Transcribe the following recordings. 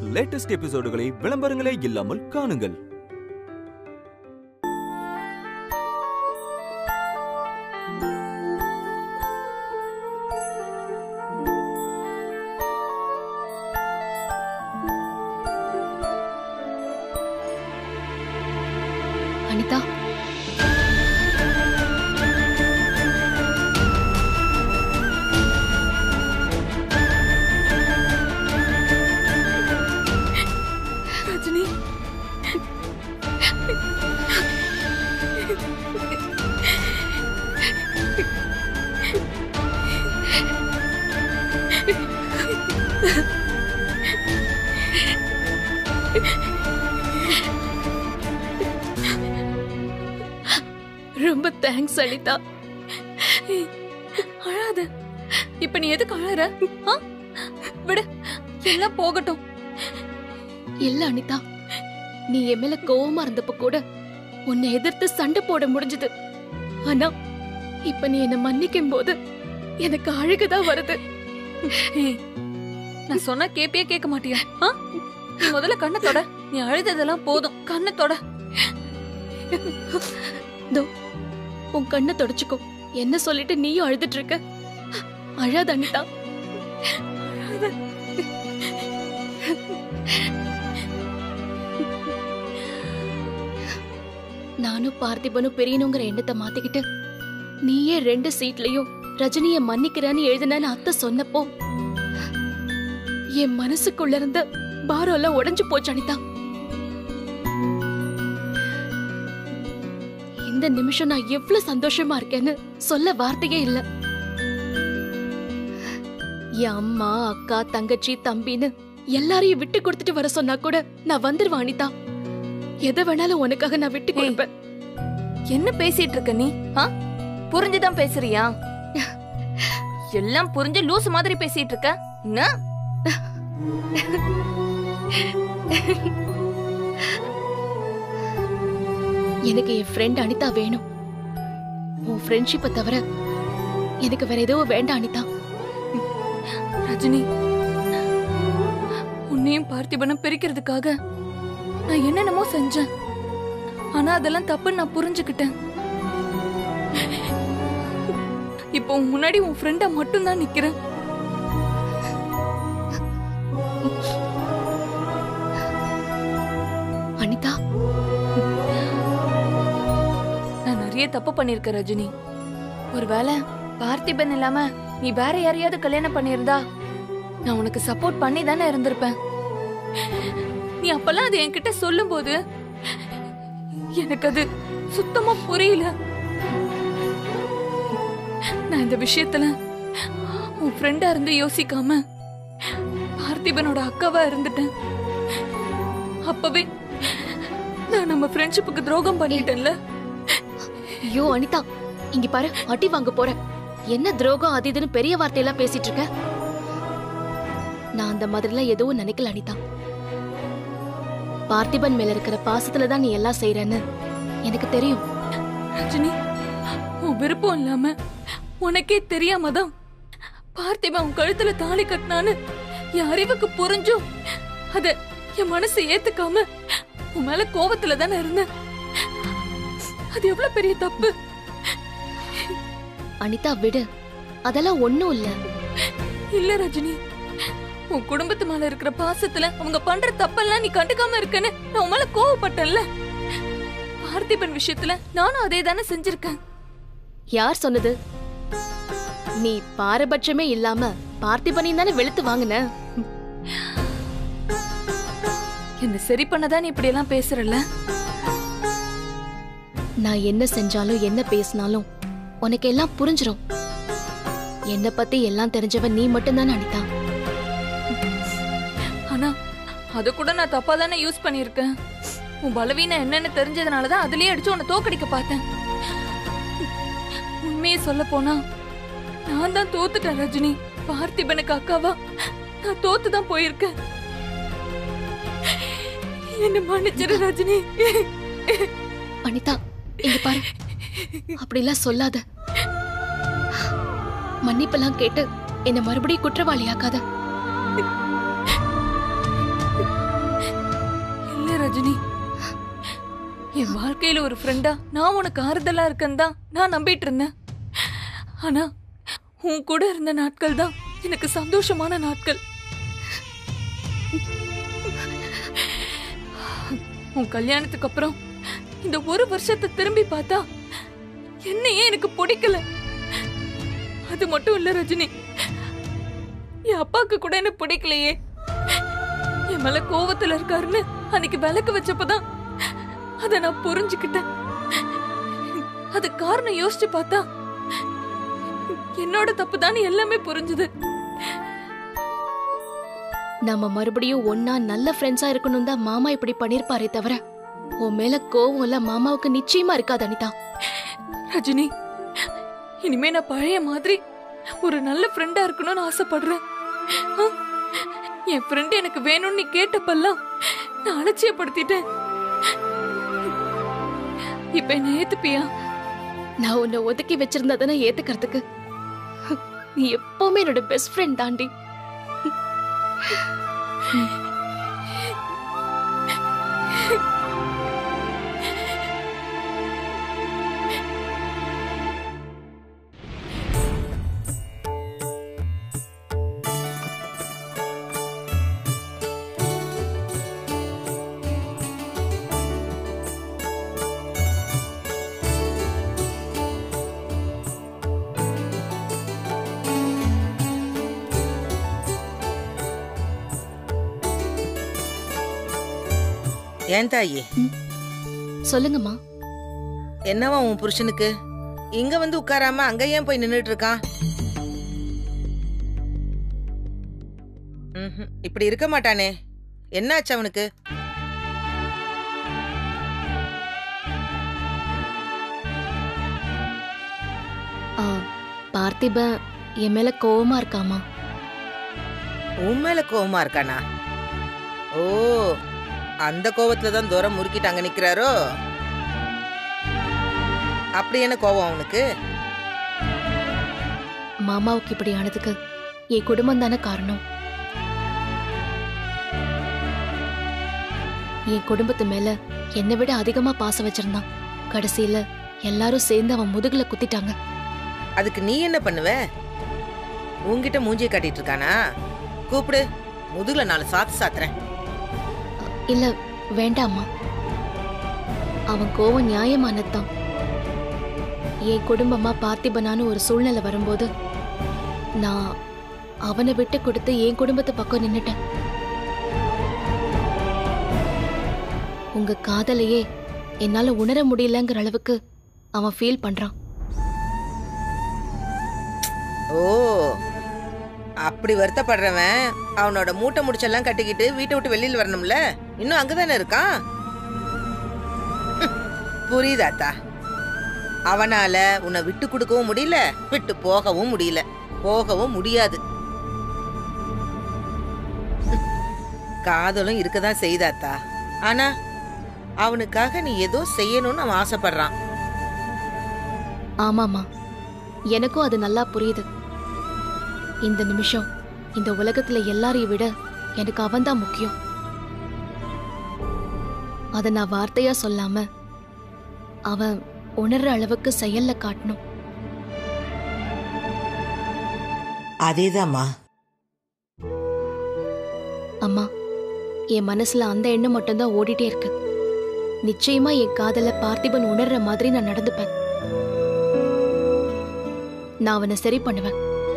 Latest எபிசோடுகளை விளம்பரங்களே இல்லாமல் காணுங்கள் அனிதா ரஜினி ரொம்ப தேங்க்ஸ் அனிதா ஏய், அழாத இப்ப நீ எதுக்கு அழற ஆ? விடு எல்லாம் போகட்டும் இல்ல அனிதா நீ என் மேல கோவமா இருந்தப்ப கூட உன்னை எதிர்த்து சண்டை போட முடிஞ்சது ஆனா இப்ப நீ என்ன மன்னிக்கும் போது எனக்கு அழுகுதான் வருது ஏய், நான் சொன்னா கேப்பியே கேட்க மாட்டியா ஆ? நீ முதல்ல கண்ணை தொட நீ அழுததெல்லாம் போதும் கண்ணை தொட தோ உன் கண்ணை தொடச்சுக்கோ என்ன சொல்லிட்டு நீயும் அழுதுட்டு இருக்க அழாத அனிதா நானும் பார்த்திபனும் பெரியனுங்கிற எண்ணத்தை மாத்திக்கிட்டு நீயே ரெண்டு சீட்லயும் ரஜினிய மன்னிக்கிறேன்னு எழுதினேன்னு அத்தை சொன்னப்போ என் மனசுக்குள்ள இருந்த பாரம் எல்லாம் உடைஞ்சு போச்சு அனிதா இந்த நிமிஷம் நான் எவ்வளவு சந்தோஷமா இருக்கேன்னு சொல்ல வார்த்தையே இல்ல என் அம்மா அக்கா தங்கச்சி தம்பின்னு எல்லாரையும் விட்டு கொடுத்துட்டு வர சொன்னா கூட நான் வந்துருவேன் அனிதா எதை வேணாலும் உனக்காக நான் விட்டு கொடுப்பேன் என்ன பேசிட்டு இருக்க நீ ஆ? புரிஞ்சுதான் பேசுறியா எல்லாம் புரிஞ்சு லூசு மாதிரி பேசிட்டு இருக்க என்ன எனக்கு என் ஃப்ரெண்ட் அனிதா வேணும் உன் ஃப்ரெண்ட்ஷிப்பை தவிர எனக்கு வேற எதுவும் வேண்டாம் அனிதா ரஜினி உன்னையும் பார்த்திபனும் பிரிக்கிறதுக்காக நான் என்னென்னமோ செஞ்சேன் ஆனா அதெல்லாம் தப்புன்னு நான் புரிஞ்சுக்கிட்டேன் இப்போ உன் முன்னாடி உன் ஃப்ரெண்டா மட்டும்தான் நிக்கிறேன் அனிதா நான் நிறைய தப்பு பண்ணிருக்கேன் ரஜினி ஒருவேளை பார்த்திபன் இல்லாம நீ வேற யாரையாவது கல்யாணம் பண்ணியிருந்தா நான் உனக்கு சப்போர்ட் பண்ணி தானே இருந்திருப்பேன் நீ அப்பெல்லாம் அது என்கிட்ட சொல்லும்போது எனக்கு அது சுத்தமா புரியல நான் இந்த விஷயத்துல உன் ஃப்ரெண்டா இருந்து யோசிக்காம பார்த்திபனோட அக்காவா இருந்துட்டேன் அப்பவே நான் நம்ம ஃப்ரெண்ட்ஷிப்புக்கு துரோகம் பண்ணிட்டேன்ல ஐயோ அனிதா இங்க பாரு அடி வாங்க போற என்ன துரோகம் அது இதுன்னு பெரிய வார்த்தையெல்லாம் பேசிட்டு இருக்க நான் அந்த மாதிரிலாம் எதுவும் நினைக்கல அனிதா பார்த்திபன் மேல இருக்கிற பாசத்துல தான் நீ எல்லாம் செய்யறன்னு எனக்கு தெரியும் ரஜினி உன் விருப்பம் இல்லாம உனக்கே தெரியாம தான் பார்த்திபன் உன் கழுத்துல தாலி கட்டினான்னு என் அறிவுக்கு புரிஞ்சும் அத என் மனசு ஏத்துக்காம உன் மேல கோவத்துல தானே இருந்தேன் அது எவ்வளவு பெரிய தப்பு அனிதா விடு அதெல்லாம் ஒண்ணும் இல்ல இல்ல ரஜினி உன் குடும்பத்து மேல இருக்கிற பாசத்துல அவங்க பண்ற தப்பெல்லாம் நீ கண்டுக்காம இருக்கன்னு நான் உன் மேல கோவப்பட்டேன்ல பார்த்திபன் விஷயத்துல நானும் அதே தானே செஞ்சிருக்கேன் யார் சொன்னது நீ பாரபட்சமே இல்லாம பார்த்திபனையும் தானே வெளுத்து வாங்குன என்ன சரி பண்ணதான் நீ இப்படி எல்லாம் பேசுறல்ல நான் என்ன செஞ்சாலும் என்ன பேசினாலும் உனக்கு எல்லாம் புரிஞ்சிரும் என்ன பத்தி எல்லாம் தெரிஞ்சவன் நீ மட்டும்தானே அனிதா ஆனா அத கூட நான் தப்பா தானே யூஸ் பண்ணிருக்கேன் உன் பலவீனம் என்னன்னு தெரிஞ்சதுனாலதான் அதுலயே அடிச்சு உன்னை தோக்கடிக்க பார்த்தேன் உண்மையை சொல்ல போனா நான் தான் தோத்துட்டேன் ரஜினி பார்த்திபனுக்கு அக்காவா நான் தோத்து தான் போயிருக்கேன் என்ன மன்னிச்சிரு ரஜினி அனிதா இங்க பாரு அப்படிலாம் சொல்லாத மன்னிப்பெல்லாம் கேட்டு என்ன மறுபடியும் குற்றவாளியாக்காத என் வாழ்க்கையில ஒரு ஃப்ரெண்டா நான் உனக்கு ஆறுதலா இருக்கேன்னு தான் நான் நம்பிட்டு இருந்தேன் ஆனா உன் கூட இருந்த நாட்கள் தான் எனக்கு சந்தோஷமான நாட்கள் உன் கல்யாணத்துக்கு அப்புறம் இந்த ஒரு வருஷத்தை திரும்பி பார்த்தா என்னையே எனக்கு பிடிக்கல அது மட்டும் இல்ல ரஜினி என் அப்பாக்கு கூட என்ன பிடிக்கலையே என் மேல கோவத்துல இருக்காருன்னு அன்னைக்கு விளக்கு வச்சப்பதான் அத நான் புரிஞ்சுக்கிட்டேன் அது காரணம் யோசிச்சு பார்த்தா என்னோட தப்பு எல்லாமே புரிஞ்சுது நம்ம மறுபடியும் ஒன்னா நல்ல ஃப்ரெண்ட்ஸா இருக்கணும் தான் மாமா இப்படி பண்ணிருப்பாரே தவிர உன் மேல கோவம் இல்ல மாமாவுக்கு நிச்சயமா இருக்காது அனிதா ரஜினி இனிமே நான் பழைய மாதிரி ஒரு நல்ல ஃப்ரெண்டா இருக்கணும்னு ஆசைப்படுறேன் ஆ? என் ஃப்ரெண்ட் எனக்கு வேணும்னு நீ கேட்டப்பெல்லாம் நான் அலட்சியப்படுத்திட்டேன் இப்ப என்ன ஏத்துப்பியா நான் உன்னை ஒதுக்கி வச்சிருந்தா தானே ஏத்துக்கிறதுக்கு நீ எப்பவுமே என்னோட பெஸ்ட் ஃப்ரெண்ட் தாண்டி ஏன் தாயி சொல்லுங்கம்மா என்னவா உன் புருஷனுக்கு இங்க வந்து உட்காராம அங்க ஏன் போய் நின்னுட்டு இருக்கான் ம்ஹும். இப்படி இருக்க மாட்டானே என்னாச்சு அவனுக்கு ஆ, பார்த்திபன் என் மேல கோவமா இருக்காமா உன் மேல கோவமா இருக்கானா ஓ அந்த கோவத்துல தான் தூரம் முறுக்கிட்டு அங்க நிக்கிறாரோ அப்படி என்ன கோவம் அவனுக்கு மாமாவுக்கு இப்படி ஆனதுக்கு என் குடும்பம் தானே காரணம் என் குடும்பத்து மேல என்னை விட அதிகமா பாசம் வச்சிருந்தான் கடைசியில எல்லாரும் சேர்ந்து அவன் முதுகுல குத்திட்டாங்க அதுக்கு நீ என்ன பண்ணுவ உன்கிட்ட மூஞ்சிய காட்டிட்டு இருக்கானா கூப்பிடு முதுகுல நாலு சாத்து சாத்துறேன் இல்ல வேண்டாம்மா அவன் கோவம் நியாயமானதுதான் என் குடும்பமா பார்த்திபனான்னு ஒரு சூழ்நிலை வரும்போது நான் அவனை விட்டு கொடுத்து என் குடும்பத்து பக்கம் நின்னுட்டேன் உங்க காதலையே என்னால உணர முடியலங்கிற அளவுக்கு அவன் ஃபீல் பண்றான் ஓ அப்படி வருத்தப்படுறவன் அவனோட மூட்டை முடிச்செல்லாம் கட்டிக்கிட்டு வீட்டை விட்டு வெளியில வரணும்ல இன்னும் அங்கதானே இருக்கான் ஹம், புரியுதாத்தா அவனால உன்னை விட்டு கொடுக்கவும் முடியல விட்டு போகவும் முடியல போகவும் முடியாது ஹம், காதலும் இருக்கதான் செய்தாத்தா ஆனா அவனுக்காக நீ ஏதோ செய்யணும்னு அவன் ஆசைப்படுறான் ஆமாமா எனக்கும் அது நல்லா புரியுது இந்த நிமிஷம் இந்த உலகத்துல எல்லாரையும் விட எனக்கு அவன்தான் முக்கியம் அத நான் வார்த்தையா சொல்லாம அவன் உணர்ற அளவுக்கு செயல்ல காட்டணும் அதேதாம்மா அம்மா என் மனசுல அந்த எண்ணம் மட்டும்தான் ஓடிட்டே இருக்கு நிச்சயமா என் காதல பார்த்திபன் உணர்ற மாதிரி நான் நடந்துப்பேன் நான் அவனை சரி பண்ணுவேன்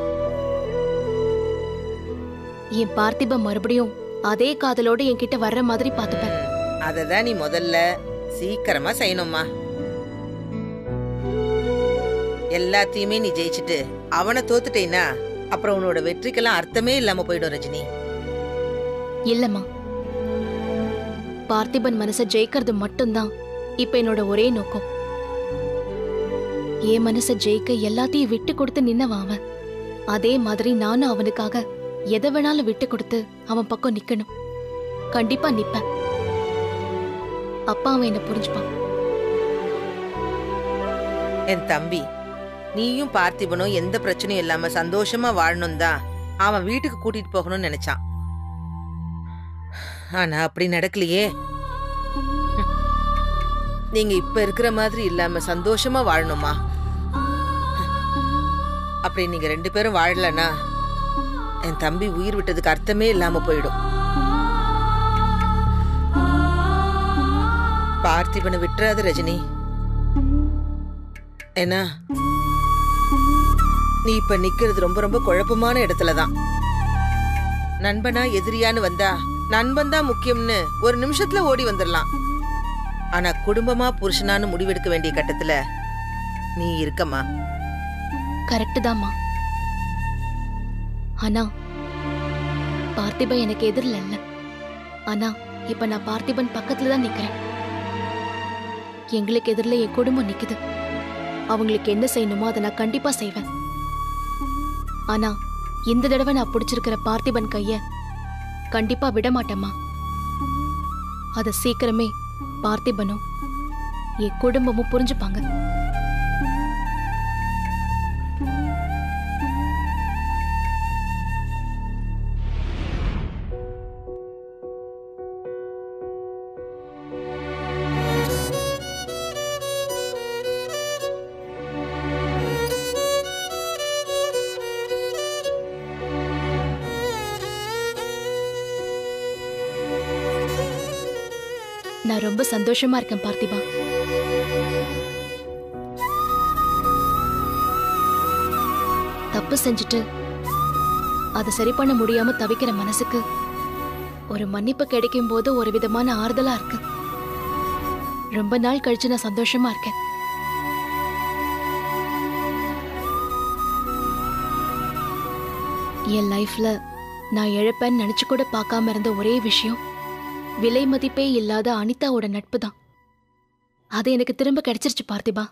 என் பார்த்திபன் மறுபடியும் அதே காதலோட என்கிட்ட வர்ற மாதிரி பார்த்துப்பேன் அததான் நீ முதல்ல சீக்கிரமா செய்யணும்மா எல்லாத்தையுமே நீ ஜெயிச்சுட்டு அவனை தோத்துட்டேன்னா அப்புறம் உன்னோட வெற்றிக்கெல்லாம் அர்த்தமே இல்லாம போயிடும் ரஜினி இல்லம்மா பார்த்திபன் மனசை ஜெயிக்கிறது மட்டும்தான் இப்ப என்னோட ஒரே நோக்கம் என் மனசை ஜெயிக்க எல்லாத்தையும் விட்டு கொடுத்து நின்னவன் அவன் அதே மாதிரி நானும் அவனுக்காக எதை வேணாலும் விட்டு கொடுத்து அவன் பக்கம் நிக்கணும் கண்டிப்பா நிப்பேன் அப்பா அவன் என்ன புரிஞ்சுப்பான் என் தம்பி நீயும் பார்த்திபனும் எந்த பிரச்சனையும் இல்லாம சந்தோஷமா வாழணும் தான் அவன் வீட்டுக்கு கூட்டிட்டு போகணும்னு நினைச்சான் ஆனா அப்படி நடக்கலையே நீங்க இப்ப இருக்கிற மாதிரி இல்லாம சந்தோஷமா வாழணுமா அப்படி நீங்க ரெண்டு பேரும் வாழலனா என் தம்பி உயிர் விட்டதுக்கு அர்த்தமே இல்லாம போயிடும் பார்த்திபனை விட்டுறாத ரஜினி ஏன்னா நீ இப்ப நிக்கிறது ரொம்ப ரொம்ப குழப்பமான இடத்துல தான் நண்பனா எதிரியான்னு வந்தா நண்பன் தான் முக்கியம்னு ஒரு நிமிஷத்துல ஓடி வந்துடலாம் ஆனா குடும்பமா புருஷனான்னு முடிவெடுக்க வேண்டிய கட்டத்துல நீ இருக்கமா கரெக்டு தாம்மா ஆனா பார்த்திபன் எனக்கு எதிரில் இல்ல ஆனா இப்ப நான் பார்த்திபன் பக்கத்துல தான் நிக்கிறேன் எங்களுக்கு எதிரில் என் குடும்பம் நிக்குது அவங்களுக்கு என்ன செய்யணுமோ அதை நான் கண்டிப்பா செய்வேன் ஆனா இந்த தடவை நான் பிடிச்சிருக்கிற பார்த்திபன் கைய கண்டிப்பா விட மாட்டேம்மா அத சீக்கிரமே பார்த்திபனும் என் குடும்பமும் புரிஞ்சுப்பாங்க நான் ரொம்ப சந்தோஷமா இருக்கேன் பார்த்திபா தப்பு செஞ்சுட்டு அதை சரி பண்ண முடியாம தவிக்கிற மனசுக்கு ஒரு மன்னிப்பு கிடைக்கும் போது ஒரு விதமான ஆறுதலா இருக்கு ரொம்ப நாள் கழிச்சு நான் சந்தோஷமா இருக்கேன் என் லைஃப்ல நான் இழப்பேன்னு நினைச்சு கூட பார்க்காம இருந்த ஒரே விஷயம் விலை மதிப்பே இல்லாத அனிதாவோட நட்பு தான் அது எனக்கு திரும்ப கிடைச்சிருச்சு பார்த்திபா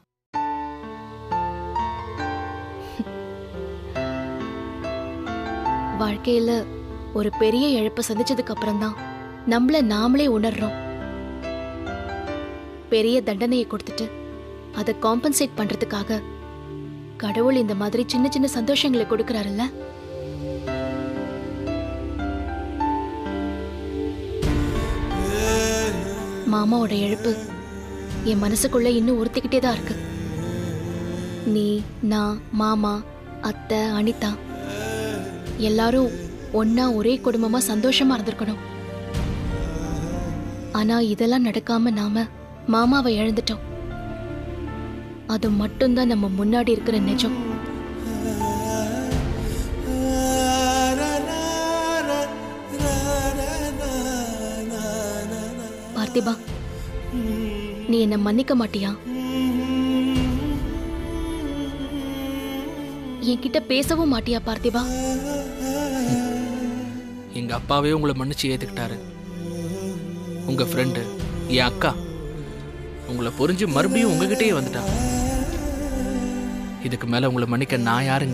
வாழ்க்கையில ஒரு பெரிய இழப்பை சந்திச்சதுக்கு அப்புறம் தான் நம்மள நாமளே உணர்றோம் பெரிய தண்டனையை கொடுத்துட்டு அதை காம்பன்சேட் பண்றதுக்காக கடவுள் இந்த மாதிரி சின்ன சின்ன சந்தோஷங்களை கொடுக்கறாருல்ல மாமாவோட இழப்பு என் மனசுக்குள்ள இன்னும் உறுத்திக்கிட்டே தான் இருக்கு நீ நான் மாமா அத்தை அனிதா எல்லாரும் ஒன்னா ஒரே குடும்பமா சந்தோஷமா இருந்திருக்கணும் ஆனா இதெல்லாம் நடக்காம நாம மாமாவை இழந்துட்டோம் அது மட்டும்தான் நம்ம முன்னாடி இருக்கிற நிஜம் பார்த்திபா நீ என்ன மன்னிக்க மாட்டியா என்கிட்ட பேசவும் மாட்டியா பார்த்திபா எங்க அப்பாவே உங்களை மன்னிச்சு ஏத்துக்கிட்டாரு உங்க ஃப்ரெண்டு என் அக்கா உங்களை புரிஞ்சு மறுபடியும் உங்ககிட்டயே வந்துட்டா இதுக்கு மேல உங்களை மன்னிக்க நான் யாருங்க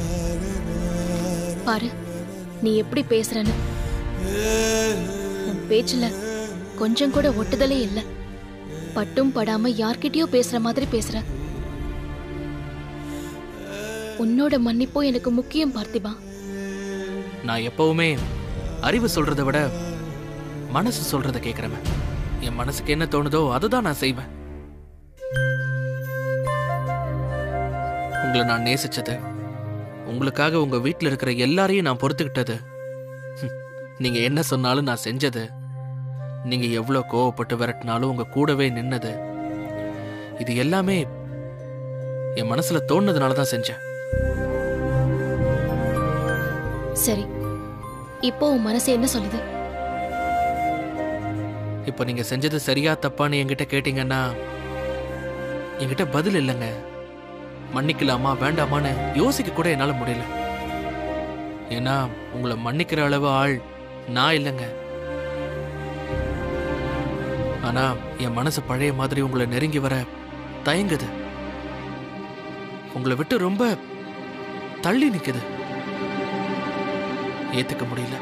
பாரு நீ எப்படி பேசுறன்னு உன் பேச்சுல கொஞ்சம் கூட ஒட்டுதலே இல்ல பட்டும் படாம யார்கிட்டயோ பேசுற மாதிரி பேசுற உன்னோட மன்னிப்போ எனக்கு முக்கியம் பார்த்திபா நான் எப்பவுமே அறிவு சொல்றதை விட மனசு சொல்றத கேட்கறவன் என் மனசுக்கு என்ன தோணுதோ அதுதான் நான் செய்வேன் உங்களை நான் நேசிச்சது உங்களுக்காக உங்க வீட்டில் இருக்கிற எல்லாரையும் நான் பொறுத்துக்கிட்டது ஹம், நீங்க என்ன சொன்னாலும் நான் செஞ்சது நீங்க எவ்வளவு கோவப்பட்டு விரட்டினாலும் உங்க கூடவே நின்னது இது எல்லாமே என் மனசுல தோணுனதுனால தான் செஞ்சேன் சரி இப்போ உன் மனசு என்ன சொல்லுது இப்போ நீங்க செஞ்சது சரியா தப்பான்னு என்கிட்ட கேட்டீங்கன்னா என்கிட்ட பதில் இல்லைங்க மன்னிக்கலாமா வேண்டாமான்னு யோசிக்க கூட என்னால முடியல ஏன்னா உங்களை மன்னிக்கிற அளவு ஆள் நான் இல்லைங்க ஆனா என் மனசு பழைய மாதிரி உங்களை நெருங்கி வர தயங்குது உங்களை விட்டு ரொம்ப தள்ளி நிக்குது ஏத்துக்க முடியல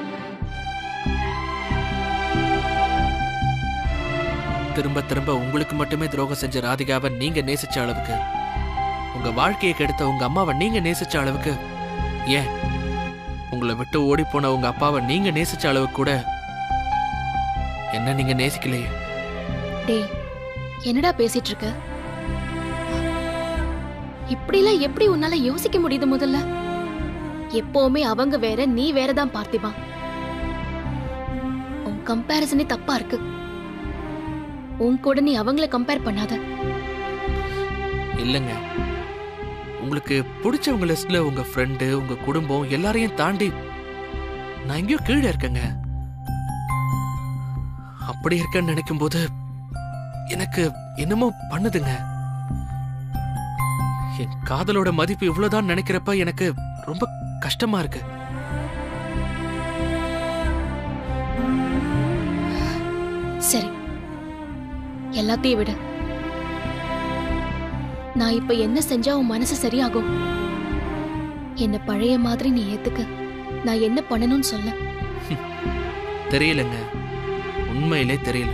திரும்ப திரும்ப உங்களுக்கு மட்டுமே துரோகம் செஞ்ச ராதிகாவை நீங்க நேசிச்ச அளவுக்கு உங்க வாழ்க்கையை கெடுத்த உங்க அம்மாவை நீங்க நேசிச்ச அளவுக்கு ஏன் உங்களை விட்டு ஓடி போன உங்க அப்பாவை நீங்க நேசிச்ச அளவுக்கு கூட என்ன நீங்க நேசிக்கலையே டேய் என்னடா பேசிட்டு இருக்க இப்படிலாம் எப்படி உன்னால யோசிக்க முடியுது முதல்ல எப்பவுமே அவங்க வேற நீ வேறதான் பார்த்திபா உன் கம்பேரிசனே தப்பா இருக்கு உன் கூட நீ அவங்கள கம்பேர் பண்ணாத இல்லைங்க உங்களுக்கு பிடிச்சவங்க லிஸ்ட்ல உங்க ஃப்ரெண்டு உங்க குடும்பம் எல்லாரையும் தாண்டி நான் எங்கேயோ கீழே இருக்கேங்க அப்படி இருக்கேன்னு நினைக்கும் போது எனக்கு என்னமோ பண்ணுதுங்க என் காதலோட மதிப்பு இவ்வளவுதான் நினைக்கிறப்ப எனக்கு ரொம்ப கஷ்டமா இருக்கு சரி எல்லாத்தையும் விடு நான் இப்ப என்ன செஞ்சா உன் மனசு சரியாகும் என்ன பழைய மாதிரி நீ ஏத்துக்க நான் என்ன பண்ணணும்னு சொல்ல தெரியலங்க உண்மையிலே தெரியல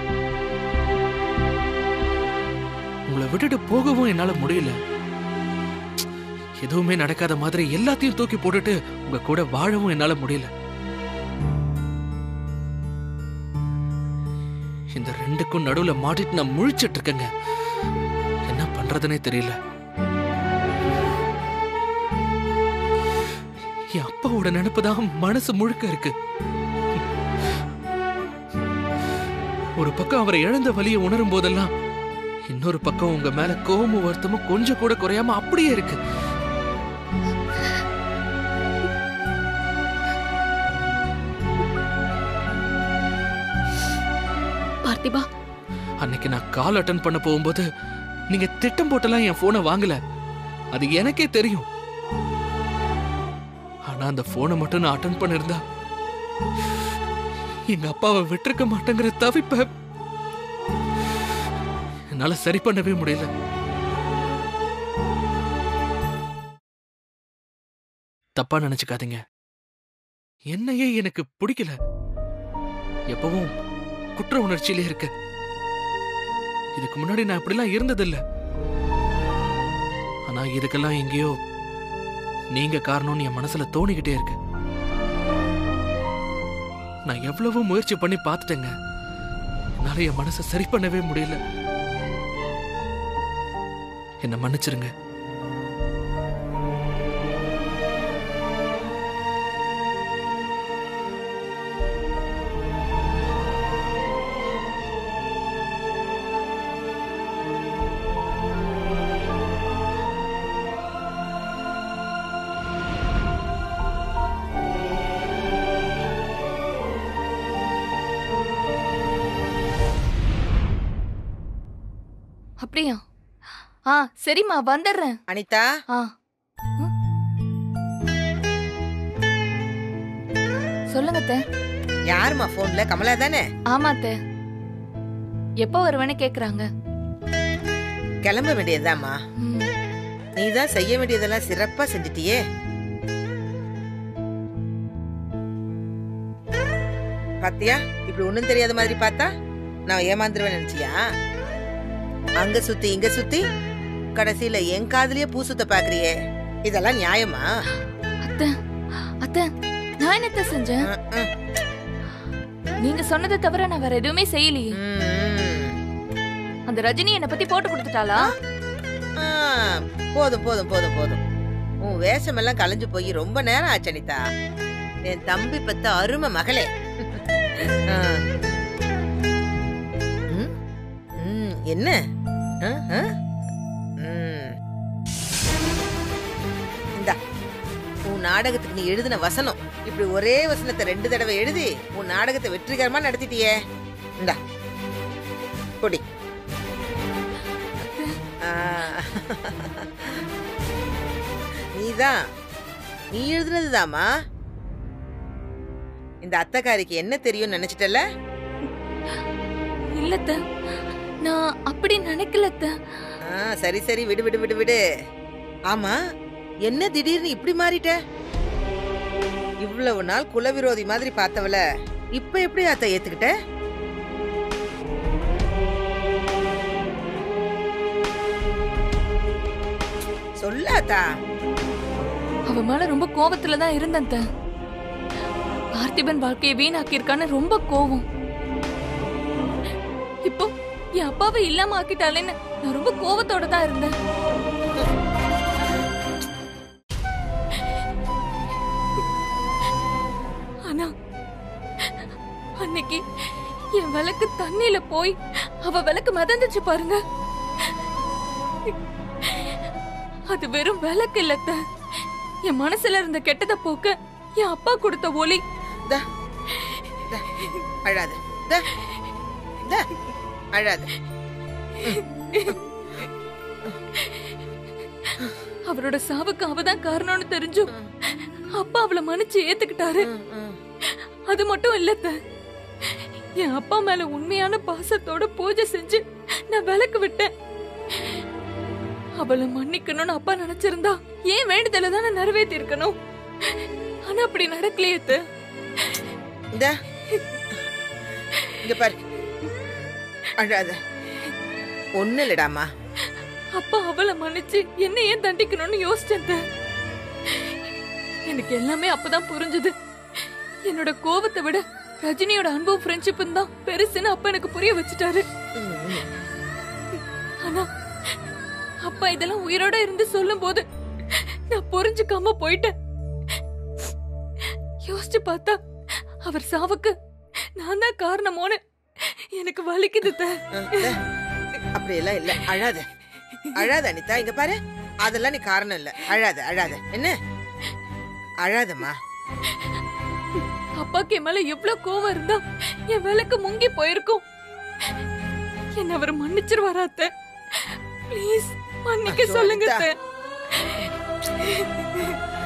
உங்களை விட்டுட்டு போகவும் என்னால முடியல எதுவுமே நடக்காத மாதிரி எல்லாத்தையும் தூக்கி போட்டுட்டு உங்க கூட வாழவும் என்னால முடியல இந்த ரெண்டுக்கும் நடுவுல மாட்டிட்டு நான் முழிச்சிட்டு இருக்கேங்க என்ன பண்றதுனே தெரியல என் அப்பாவோட நினைப்பு தான் மனசு முழுக்க இருக்கு ஒரு பக்கம் அவரை இழந்த வலியை உணரும் போதெல்லாம் இன்னொரு பக்கம் உங்க மேல கோபமும் வருத்தமும் கொஞ்சம் கூட குறையாம அப்படியே இருக்கு பார்த்திபா அன்னைக்கு நான் கால் அட்டன் பண்ண போகும்போது நீங்க திட்டம் போட்டெல்லாம் என் போனை வாங்கல அது எனக்கே தெரியும் ஆனா அந்த போனை மட்டும் நான் அட்டன் பண்ணிருந்தா எங்க அப்பாவை விட்டிருக்க மாட்டேங்கிற தவிப்ப என்னால சரி பண்ணவே முடியல தப்பா நினைச்சுக்காதீங்க என்னையே எனக்கு பிடிக்கல எப்பவும் குற்ற உணர்ச்சியிலே இருக்க இதுக்கு முன்னாடி நான் அப்படிலாம் இருந்ததில்ல ஆனா இதுக்கெல்லாம் எங்கேயோ நீங்க காரணம்னு என் மனசுல தோணிக்கிட்டே இருக்கு நான் எவ்வளவோ முயற்சி பண்ணி பார்த்துட்டேங்க என்னால என் மனசை சரி பண்ணவே முடியல என்ன மன்னிச்சிருங்க அப்படியா ஆ சரிம்மா வந்துடுறேன் அனிதா ஆ ம். சொல்லுங்க அத்தை யாரும்மா போன்ல கமலா தானே ஆமா அத்தை எப்போ வருவேன்னு கேக்குறாங்க கிளம்ப வேண்டியதுதாம்மா ம். நீ தான் செய்ய வேண்டியதெல்லாம் சிறப்பா செஞ்சிட்டியே பாத்தியா இப்படி ஒண்ணும் தெரியாத மாதிரி பார்த்தா நான் ஏமாந்துருவேன் நினைச்சியா அங்க சுத்தி இங்க சுத்தி கடைசியில என் காதுலயே பூ சுத்த பாக்குறியே இதெல்லாம் நியாயமா அத்தை அத்தை நான் என்னத்த செஞ்சேன் ம், ம், நீங்க சொன்னதை தவிர நான் வேற எதுவுமே செய்யலையே ம், ம். அந்த ரஜினி என்னை பத்தி போட்டு கொடுத்துட்டாளா ஆ, போதும் போதும் போதும் போதும் உன் வேஷமெல்லாம் கலைஞ்சு போய் ரொம்ப நேரம் ஆச்சு அனிதா என் தம்பி பத்த அருமை மகளே ஆ. ம், ம், என்ன ஆ, ஆ? ம். இந்தா உன் நாடகத்துக்கு நீ எழுதின வசனம் இப்படி ஒரே வசனத்தை ரெண்டு தடவை எழுதி உன் நாடகத்தை வெற்றிகரமா நடத்திட்டியே இந்தா கொடி ஆ. நீதான் நீ எழுதுனதுதாம்மா இந்த அத்தைக்காரிக்கு என்ன தெரியும்னு நினைச்சிட்டல இல்ல அத்தை நான் அப்படி நினைக்கல அத்தை ஆ, சரி சரி விடு விடு விடு விடு ஆமா என்ன திடீர்னு இப்படி மாறிட்ட இவ்வளவு நாள் குலவிரோதி மாதிரி பார்த்தவள இப்ப எப்படி அத்தை ஏத்துக்கிட்ட சொல்லாத்தா அவ மேல ரொம்ப கோவத்துல தான் இருந்தேன் அத்தை. பார்த்திபன் வாழ்க்கையை வீணாக்கியிருக்கான்னு ரொம்ப கோவம் இப்போ என் அப்பாவை இல்லாம ஆக்கிட்டாலேன்னு நான் ரொம்ப கோவத்தோட தான் இருந்தேன் ஆனா அன்னைக்கு என் விளக்கு தண்ணியில போய் அவ விளக்கு மிதந்துச்சு பாருங்க அது வெறும் விளக்கு இல்லத்த என் மனசுல இருந்த கெட்டத போக்க என் அப்பா கொடுத்த ஒளி தா, தா, அழாத தா, தா, அழாத அவரோட சாவுக்கு அவதான் காரணம்னு தெரிஞ்சும் அப்பா அவளை மன்னிச்சு ஏத்துக்கிட்டாரு ம், ம். அது மட்டும் இல்லத்த என் அப்பா மேல உண்மையான பாசத்தோட பூஜை செஞ்சு நான் விளக்கு விட்டேன் அவளை மன்னிக்கணும்னு அப்பா நினைச்சிருந்தா ஏன் வேண்டுதலை தானே நிறைவேற்றி இருக்கணும் ஆனா அப்படி நடக்கலையே அத்தை. இந்தா இங்க பாரு அழாத ஒண்ணு இல்லடாமா அப்பா அவளை மன்னிச்சு என்ன ஏன் தண்டிக்கணும்னு யோசிச்சேன் அத்தை. எனக்கு எல்லாமே அப்பதான் புரிஞ்சுது என்னோட கோவத்தை விட ரஜினியோட அன்பும் ஃப்ரெண்ட்ஷிப்பும் தான் பெருசுன்னு அப்பா எனக்கு புரிய வச்சுட்டாரு ம், ம். ஆனா அப்பா இதெல்லாம் உயிரோட இருந்து சொல்லும் போது நான் புரிஞ்சுக்காம போயிட்டேன் யோசிச்சு பார்த்தா அவர் சாவுக்கு நான் தான் காரணமோன்னு எனக்கு வலிக்குது அத்தை. அப்படியெல்லாம் இல்ல அழாத அழாத அனிதா இங்க பாரு அதெல்லாம் நீ காரணம் இல்ல அழாத அழாத என்ன அழாதம்மா அப்பாக்கு என் மேல எவ்வளவு கோவம் இருந்தா என் விளக்கு முங்கி போயிருக்கும் என்ன அவர் மன்னிச்சிருவாரா அத்தை ப்ளீஸ் மன்னிக்க ஐயோ, சொல்லுங்க அனிதா. அத்தை